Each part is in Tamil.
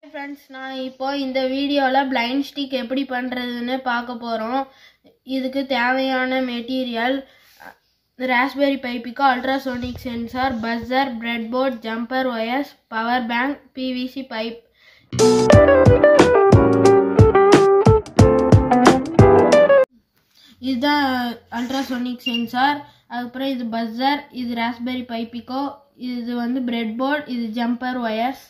ஃப்ரெண்ட்ஸ் நான் இப்போ இந்த வீடியோவில் பிளைண்ட் ஸ்டிக் எப்படி பண்ணுறதுன்னு பார்க்க போகிறோம் இதுக்கு தேவையான மெட்டீரியல் ராஸ்பெரி பைப்பிக்கு ultrasonic sensor buzzer bread board jumper wires power bank PVC pipe இதுதான் அல்ட்ராசோனிக் சென்சார் அதுக்கப்புறம் இது பஸ்ஸர் இது ராஸ்பெரி பைப்பிக்கோ இது வந்து பிரெட் போர்ட் இது ஜம்பர் ஒயர்ஸ்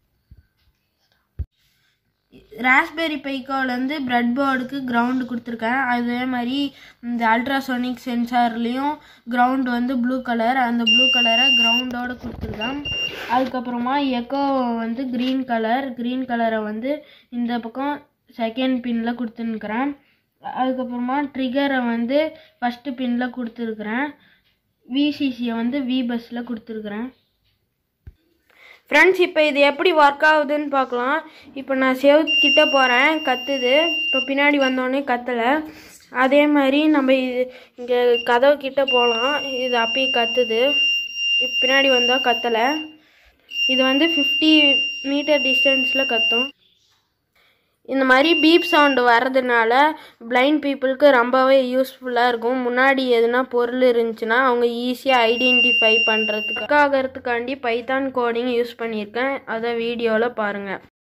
ராஸ்பெரி பைக்கோலேருந்து பிரெட் போர்டுக்கு கிரவுண்டு கொடுத்துருக்கேன் அதே மாதிரி இந்த அல்ட்ராசோனிக் சென்சார்லேயும் கிரவுண்ட் வந்து ப்ளூ கலர் அந்த ப்ளூ கலரை கிரவுண்டோடு கொடுத்துருக்கேன் அதுக்கப்புறமா எக்கோ வந்து க்ரீன் கலர் க்ரீன் கலரை வந்து இந்த பக்கம் செகண்ட் பின்னில் கொடுத்துன்னுக்குறேன் அதுக்கப்புறமா ட்ரிகரை வந்து ஃபஸ்ட்டு பின்னில் கொடுத்துருக்குறேன் விசிசியை வந்து வி பஸ்ஸில் கொடுத்துருக்குறேன் ஃப்ரெண்ட்ஸ் இப்போ இது எப்படி ஒர்க் ஆகுதுன்னு பார்க்கலாம் இப்போ நான் செவுத்துக்கிட்ட போகிறேன் கத்துது இப்போ பின்னாடி வந்தோடனே கத்தலை அதே மாதிரி நம்ம இது இங்கே கதவு கிட்ட போகலாம் இது அப்பயே கத்துது இப்போ பின்னாடி வந்தால் கத்தலை இது வந்து ஃபிஃப்டி மீட்டர் டிஸ்டன்ஸில் கத்தும் இந்த மாதிரி பீப் சவுண்டு வர்றதுனால பிளைண்ட் பீப்புளுக்கு ரொம்பவே யூஸ்ஃபுல்லாக இருக்கும் முன்னாடி எதுனா பொருள் இருந்துச்சுன்னா அவங்க ஈஸியாக ஐடென்டிஃபை பண்ணுறதுக்கு ஆகிறதுக்காண்டி பைத்தான் கோடிங் யூஸ் பண்ணியிருக்கேன் அதை வீடியோவில் பாருங்கள்